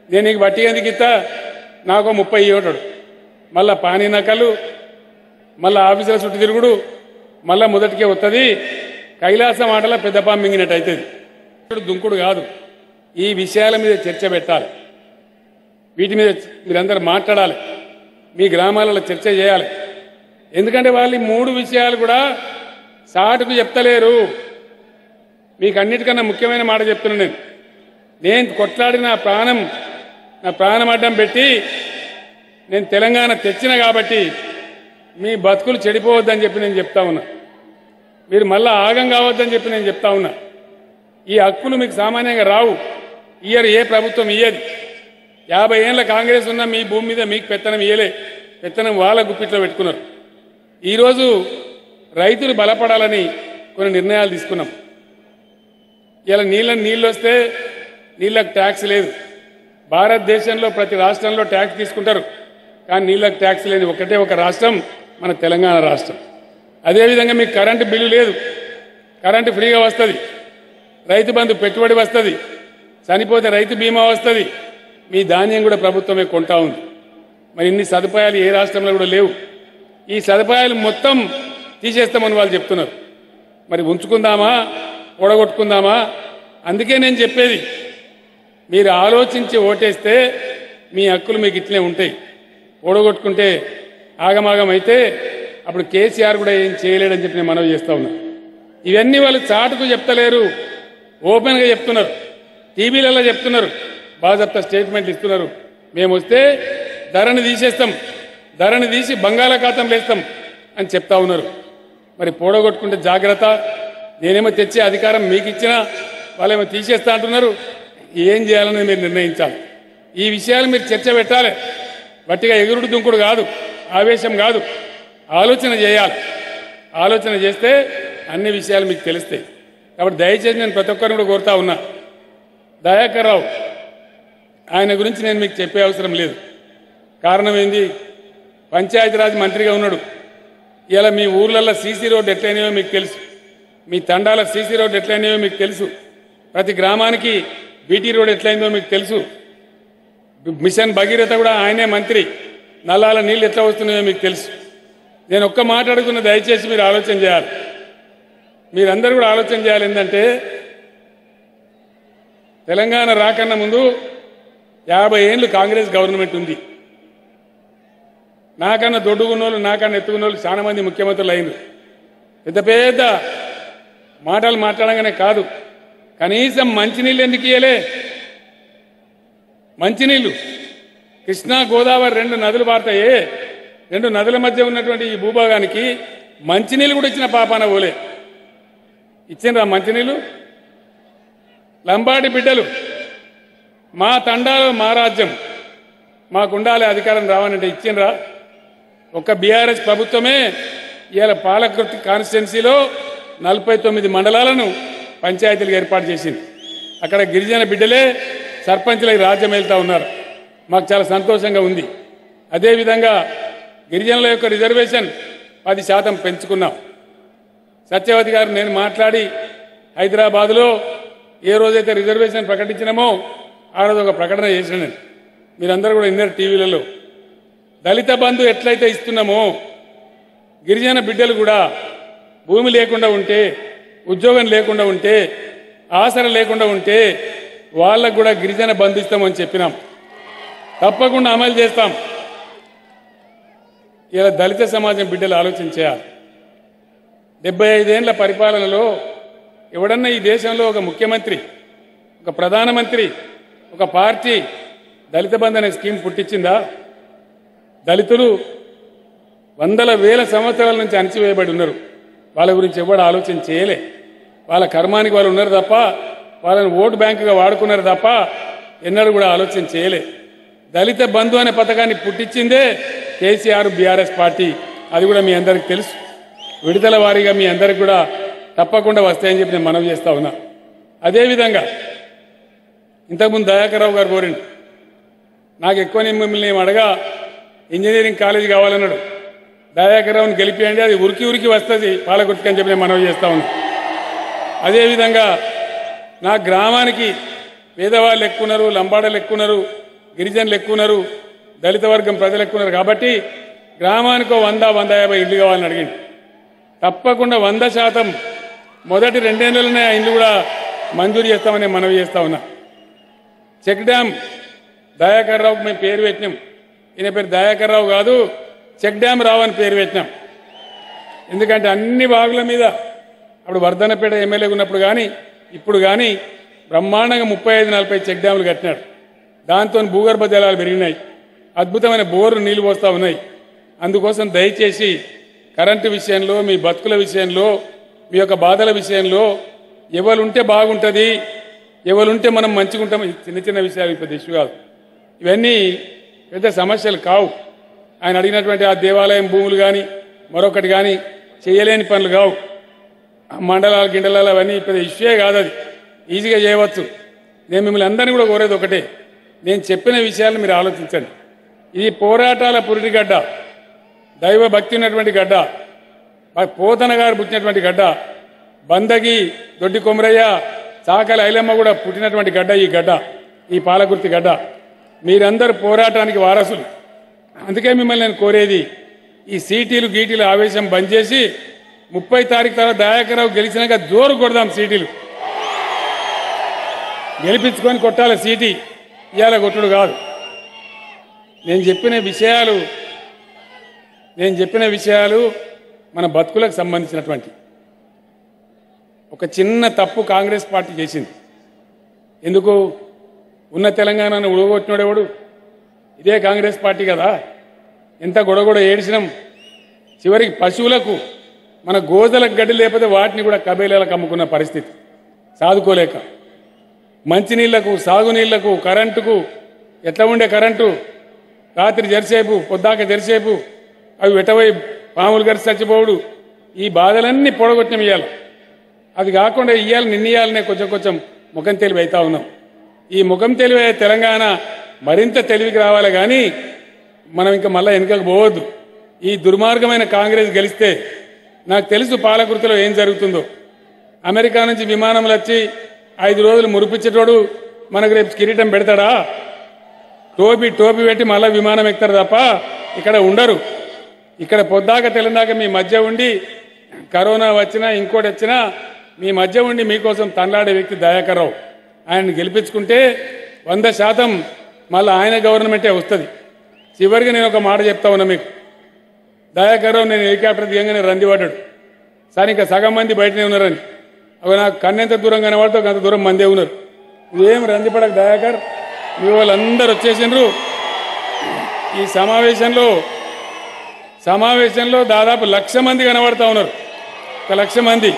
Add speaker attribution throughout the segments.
Speaker 1: నేను నీకు బట్టి ఎందుకు ఇస్తా నాకు ముప్పై ఇవ్వటాడు మళ్ళా పానీ నకలు మళ్ళా ఆఫీసుల చుట్టూ తిరుగుడు మళ్ళా మొదటికే వస్తుంది కైలాసం ఆటలో పెద్ద పాము మింగినట్టు అవుతుంది ఇప్పుడు దుంకుడు కాదు ఈ విషయాల మీద చర్చ పెట్టాలి వీటి మీద మీరందరూ మాట్లాడాలి మీ గ్రామాలలో చర్చ చేయాలి ఎందుకంటే వాళ్ళు ఈ మూడు విషయాలు కూడా సాటుకు చెప్తలేరు మీకు అన్నిటికన్నా ముఖ్యమైన మాట చెప్తున్నాను నేను నేను కొట్లాడి నా ప్రాణం నా ప్రాణం అడ్డం పెట్టి నేను తెలంగాణ తెచ్చిన కాబట్టి మీ బతుకులు చెడిపోవద్దని చెప్పి నేను చెప్తా ఉన్నా మీరు మళ్ళా ఆగం కావద్దని చెప్పి నేను చెప్తా ఉన్నా ఈ హక్కులు మీకు సామాన్యంగా రావు ఇయ్యరు ఏ ప్రభుత్వం ఇయ్యది యాభై ఏళ్ళ కాంగ్రెస్ ఉన్న మీ భూమి మీద మీకు పెత్తనం ఇయ్యలే పెత్తనం వాళ్ళ గుప్పిట్లో పెట్టుకున్నారు ఈరోజు రైతులు బలపడాలని కొన్ని నిర్ణయాలు తీసుకున్నాం ఇలా నీళ్ళ నీళ్ళు వస్తే నీళ్ళకి ట్యాక్స్ లేదు భారతదేశంలో ప్రతి రాష్ట్రంలో ట్యాక్స్ తీసుకుంటారు కానీ నీళ్ళకి ట్యాక్స్ లేని ఒకటే ఒక రాష్ట్రం మన తెలంగాణ రాష్ట్రం అదేవిధంగా మీకు కరెంటు బిల్లు లేదు కరెంటు ఫ్రీగా వస్తుంది రైతు బంధు పెట్టుబడి వస్తుంది చనిపోతే రైతు బీమా వస్తుంది మీ ధాన్యం కూడా ప్రభుత్వమే కొంటా ఉంది మరి ఇన్ని సదుపాయాలు ఏ రాష్ట్రంలో కూడా లేవు ఈ సదుపాయాలు మొత్తం తీసేస్తామని వాళ్ళు చెప్తున్నారు మరి ఉంచుకుందామా ఓడగొట్టుకుందామా అందుకే నేను చెప్పేది మీరు ఆలోచించి ఓటేస్తే మీ హక్కులు మీకు ఇట్లే ఉంటాయి ఓడగొట్టుకుంటే ఆగమాగం అయితే అప్పుడు కేసీఆర్ కూడా ఏం చేయలేడని చెప్పి నేను మనవి చేస్తా ఉన్నా ఇవన్నీ వాళ్ళు చాటుకు చెప్తలేరు ఓపెన్గా చెప్తున్నారు టీవీలలో చెప్తున్నారు బాజప్తా స్టేట్మెంట్లు ఇస్తున్నారు మేము వస్తే ధరని తీసేస్తాం ధరని తీసి బంగాళాఖాతంలో వేస్తాం అని చెప్తా ఉన్నారు మరి పోడగొట్టుకుంటే జాగ్రత్త నేనేమో తెచ్చే అధికారం మీకు ఇచ్చినా వాళ్ళేమో తీసేస్తా అంటున్నారు ఏం చేయాలని మీరు నిర్ణయించాలి ఈ విషయాలు మీరు చర్చ పెట్టాలి వట్టిగా ఎగురుడు దుంకుడు కాదు ఆవేశం కాదు ఆలోచన చేయాలి ఆలోచన చేస్తే అన్ని విషయాలు మీకు తెలుస్తాయి కాబట్టి దయచేసి నేను ప్రతి ఒక్కరిని కూడా కోరుతా ఉన్నా దయాకర్ రావు ఆయన గురించి నేను మీకు చెప్పే అవసరం లేదు కారణం ఏంది పంచాయతీరాజ్ మంత్రిగా ఉన్నాడు ఇలా మీ ఊర్లలో సీసీ రోడ్డు ఎట్లయినాయో మీకు తెలుసు మీ తండాల సీసీ రోడ్డు ఎట్లయినాయో మీకు తెలుసు ప్రతి గ్రామానికి బీటీ రోడ్ ఎట్లయిందో మీకు తెలుసు మిషన్ భగీరథ కూడా ఆయనే మంత్రి నల్లాల నీళ్ళు ఎట్లా వస్తున్నాయో మీకు తెలుసు నేను ఒక్క మాట అడుగుతున్న దయచేసి మీరు ఆలోచన చేయాలి మీరందరూ కూడా ఆలోచన చేయాలి ఏంటంటే తెలంగాణ రాకన్నా ముందు యాభై ఏళ్ళు కాంగ్రెస్ గవర్నమెంట్ ఉంది నాకన్నా దొడ్డుకున్నోళ్ళు నాకన్నా ఎత్తుకున్నోళ్ళు చాలా మంది ముఖ్యమంత్రులు అయినరు పెద్ద పెద్ద మాటలు మాట్లాడంగానే కాదు కనీసం మంచినీళ్ళు ఎందుకు ఇయ్యలే మంచినీళ్ళు కృష్ణా గోదావరి రెండు నదులు పారుతాయే రెండు నదుల మధ్య ఉన్నటువంటి ఈ భూభాగానికి మంచినీళ్ళు కూడా ఇచ్చిన పాపాన పోలే ఇచ్చిండ్రా మంచినీళ్ళు లంబాడి బిడ్డలు మా తండాలో మా రాజ్యం మాకుండాలి అధికారం రావాలంటే ఇచ్చిండ్రా ఒక్క బీఆర్ఎస్ ప్రభుత్వమే ఇవాళ పాలకృతి కాన్స్టిట్యున్సీలో నలభై తొమ్మిది మండలాలను పంచాయతీలకు ఏర్పాటు చేసింది అక్కడ గిరిజన బిడ్డలే సర్పంచ్లకు రాజ్యం వెళ్తా ఉన్నారు మాకు చాలా సంతోషంగా ఉంది అదేవిధంగా గిరిజనుల యొక్క రిజర్వేషన్ పది శాతం పెంచుకున్నాం సత్యవతి గారు నేను మాట్లాడి హైదరాబాద్లో ఏ రోజైతే రిజర్వేషన్ ప్రకటించినామో ఆ రోజు ఒక ప్రకటన చేసిన నేను మీరందరూ కూడా విన్నారు టీవీలలో దళిత బంధు ఎట్లయితే ఇస్తున్నామో గిరిజన బిడ్డలు కూడా భూమి లేకుండా ఉంటే ఉద్యోగం లేకుండా ఉంటే ఆసర లేకుండా ఉంటే వాళ్ళకు కూడా గిరిజన బంధు ఇస్తామని చెప్పినాం తప్పకుండా అమలు చేస్తాం ఇలా దళిత సమాజం బిడ్డలు ఆలోచన చేయాలి డెబ్బై ఐదేళ్ల పరిపాలనలో ఎవడన్నా ఈ దేశంలో ఒక ముఖ్యమంత్రి ఒక ప్రధానమంత్రి ఒక పార్టీ దళిత బంధు అనే స్కీమ్ పుట్టించిందా దళితులు వందల వేల సంవత్సరాల నుంచి అణచివేయబడి ఉన్నారు వాళ్ళ గురించి ఎవడు ఆలోచన చేయలే వాళ్ళ కర్మానికి వాళ్ళు ఉన్నారు తప్ప వాళ్ళని ఓటు బ్యాంకుగా వాడుకున్నారు తప్ప ఎన్నడూ కూడా ఆలోచన చేయలే దళిత బంధు అనే పథకాన్ని పుట్టించిందే కేసీఆర్ బీఆర్ఎస్ పార్టీ అది కూడా మీ అందరికి తెలుసు విడుదల వారీగా మీ అందరికి కూడా తప్పకుండా వస్తాయని చెప్పి నేను మనవి చేస్తా ఉన్నా అదేవిధంగా ఇంతకుముందు దయాకర్ రావు గారు కోరిండు నాకు ఎక్కువ నేను మిమ్మల్ని ఏం అడగా ఇంజనీరింగ్ కాలేజీ కావాలన్నాడు దయాకర్ రావుని గెలిపియండి అది ఉరికి ఉరికి వస్తుంది పాలకుర్తికి అని చెప్పి నేను మనవి చేస్తా ఉన్నా అదేవిధంగా నా గ్రామానికి పేదవాళ్ళు ఎక్కున్నారు లంబాడలు ఎక్కున్నారు గిరిజనులు ఎక్కువ ఉన్నారు దళిత వర్గం ప్రజలు ఎక్కువ ఉన్నారు కాబట్టి గ్రామానికి ఓ వంద వంద యాభై ఇల్లు కావాలని అడిగింది తప్పకుండా వంద శాతం మొదటి రెండేళ్లలోనే ఆ ఇల్లు కూడా మంజూరు చేస్తామని మనవి చేస్తా ఉన్నా చెక్ డ్యామ్ దయాకర్ రావుకి మేము పేరు పెట్టినాం ఈయన పేరు దయాకర్ రావు కాదు చెక్ డ్యామ్ రావు అని పేరు పెట్టినాం ఎందుకంటే అన్ని బాగుల మీద అప్పుడు వర్ధనపేట ఎమ్మెల్యే ఉన్నప్పుడు కానీ ఇప్పుడు కానీ బ్రహ్మాండంగా ముప్పై ఐదు నలభై చెక్ డ్యాములు కట్టినాడు దాంతో భూగర్భ జలాలు పెరిగినాయి అద్భుతమైన బోర్లు నీళ్లు పోస్తా ఉన్నాయి అందుకోసం దయచేసి కరెంటు విషయంలో మీ బతుకుల విషయంలో మీ యొక్క బాధల విషయంలో ఎవరుంటే బాగుంటుంది ఎవరుంటే మనం మంచిగుంటాం ఇది చిన్న చిన్న విషయాలు పెద్ద ఇష్యూ కాదు ఇవన్నీ పెద్ద సమస్యలు కావు ఆయన అడిగినటువంటి ఆ దేవాలయం భూములు కానీ మరొకటి కానీ చేయలేని పనులు కావు ఆ మండలాలు గిండలాలు అవన్నీ పెద్ద ఇష్యూయే కాదు అది ఈజీగా చేయవచ్చు నేను మిమ్మల్ని అందరినీ కూడా కోరేది ఒకటే నేను చెప్పిన విషయాలను మీరు ఆలోచించండి ఇది పోరాటాల పురిటిగడ్డ దైవ భక్తి ఉన్నటువంటి గడ్డ ఆ పోతన గారు పుట్టినటువంటి గడ్డ బందగి దొడ్డి కొమరయ్య చాకలి ఐలమ్మ కూడా పుట్టినటువంటి గడ్డ ఈ గడ్డ ఈ పాలకుర్తి గడ్డ మీరందరూ పోరాటానికి వారసులు అందుకే మిమ్మల్ని నేను కోరేది ఈ సీటీలు గీటీలు ఆవేశం బంద్ చేసి ముప్పై తారీఖు తర్వాత దయాకరావు గెలిచినాక జోరు కొడదాం సీటీలు గెలిపించుకొని కొట్టాలి సీటీ ఇవాళ కొట్టుడు కాదు నేను చెప్పిన విషయాలు నేను చెప్పిన విషయాలు మన బతుకులకు సంబంధించినటువంటి ఒక చిన్న తప్పు కాంగ్రెస్ పార్టీ చేసింది ఎందుకు ఉన్న తెలంగాణను ఉడగొట్టినోడెవడు ఇదే కాంగ్రెస్ పార్టీ కదా ఎంత గొడగొడ ఏడిసినాం చివరికి పశువులకు మన గోదలకు గడ్డి లేకపోతే వాటిని కూడా కబేలాలకు అమ్ముకున్న పరిస్థితి సాదుకోలేక మంచినీళ్లకు సాగునీళ్లకు కరెంటుకు ఎట్లా ఉండే కరెంటు రాత్రి జరిసేపు పొద్దాక జరిసేపు అవి వెటవై పాములు గరిచి చచ్చిపోవుడు ఈ బాధలన్నీ పొడగొట్టినాం ఇయ్యాలి అది కాకుండా ఇయ్యాలి నిన్నీయాలనే కొంచెం కొంచెం ముఖం తెలివి అవుతా ఉన్నాం ఈ ముఖం తెలివి అయ్యే తెలంగాణ మరింత తెలివికి రావాలి కానీ మనం ఇంకా మళ్ళీ వెనుకకు పోవద్దు ఈ దుర్మార్గమైన కాంగ్రెస్ గెలిస్తే నాకు తెలుసు పాలకృతిలో ఏం జరుగుతుందో అమెరికా నుంచి విమానములు వచ్చి ఐదు రోజులు మురిపించేటోడు మనకు రేపు కిరీటం పెడతాడా టోపీ టోపీ పెట్టి మళ్ళీ విమానం ఎక్కుతారు తప్ప ఇక్కడ ఉండరు ఇక్కడ పొద్దాక తెలందాక మీ మధ్య ఉండి కరోనా వచ్చినా ఇంకోటి వచ్చినా మీ మధ్య ఉండి మీకోసం తన్లాడే వ్యక్తి దయాకర్ రావు ఆయన్ని గెలిపించుకుంటే వంద శాతం మళ్ళీ ఆయన గవర్నమెంటే వస్తుంది చివరికి నేను ఒక మాట చెప్తా ఉన్నా మీకు దయాకర్ రావు నేను హెలికాప్టర్ దిగంగానే రంది పడ్డాడు సార్ ఇంకా సగం మంది బయటనే ఉన్నారని అవి నాకు కన్నెంత దూరం కనబడితే అంత దూరం మందే ఉన్నారు ఇదేం రంది పడక దయాకర్ మీ వాళ్ళందరూ వచ్చేసిండ్రు ఈ సమావేశంలో సమావేశంలో దాదాపు లక్ష మంది కనబడతా ఉన్నారు ఒక లక్ష మంది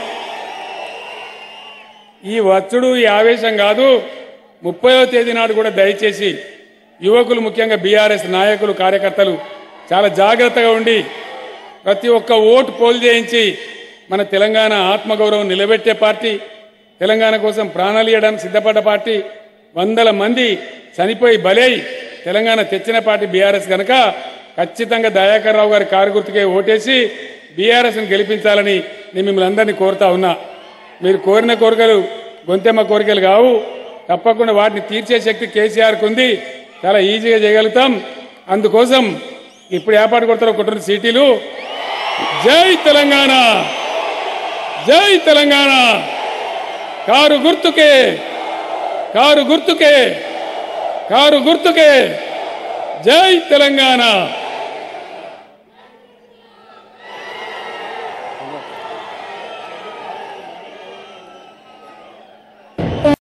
Speaker 1: ఈ వచ్చుడు ఈ ఆవేశం కాదు ముప్పయో తేదీ నాడు కూడా దయచేసి యువకులు ముఖ్యంగా బీఆర్ఎస్ నాయకులు కార్యకర్తలు చాలా జాగ్రత్తగా ఉండి ప్రతి ఒక్క ఓటు పోలు చేయించి మన తెలంగాణ ఆత్మగౌరవం నిలబెట్టే పార్టీ తెలంగాణ కోసం ప్రాణాలు ఇవ్వడానికి సిద్ధపడ్డ పార్టీ వందల మంది చనిపోయి బలై తెలంగాణ తెచ్చిన పార్టీ బీఆర్ఎస్ కనుక ఖచ్చితంగా దయాకర్ రావు గారి కారు గుర్తుకే ఓటేసి బీఆర్ఎస్ని గెలిపించాలని నేను మిమ్మల్ని అందరినీ కోరుతా ఉన్నా మీరు కోరిన కోరికలు గొంతెమ్మ కోరికలు కావు తప్పకుండా వాటిని తీర్చే శక్తి కేసీఆర్కి ఉంది చాలా ఈజీగా చేయగలుగుతాం అందుకోసం ఇప్పుడు ఏర్పాటు కొడతారు ఒకటి సీటీలు జై తెలంగాణ జై తెలంగాణ కారు గుర్తుకే కారు గుర్తుకే కారు గుర్తుకే జై తెలంగాణ